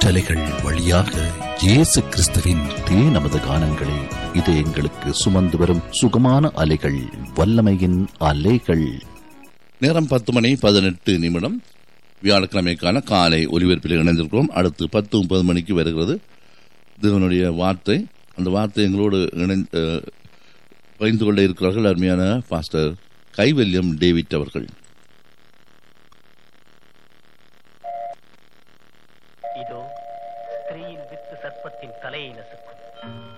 காற்றலைகள் வழியாக இயேசு கிறிஸ்துவின் தே நமது கானங்களை இது எங்களுக்கு சுமந்து வரும் சுகமான அலைகள் வல்லமையின் அலைகள் நேரம் பத்து மணி பதினெட்டு நிமிடம் வியாழக்கிழமைக்கான காலை ஒலிபரப்பில் இணைந்திருக்கிறோம் அடுத்து பத்து முப்பது மணிக்கு வருகிறது தேவனுடைய வார்த்தை அந்த வார்த்தை எங்களோடு இணைந்து அஹ், பகிர்ந்து கொள்ள இருக்கிறார்கள் அருமையான பாஸ்டர் கைவல்யம் டேவிட் அவர்கள்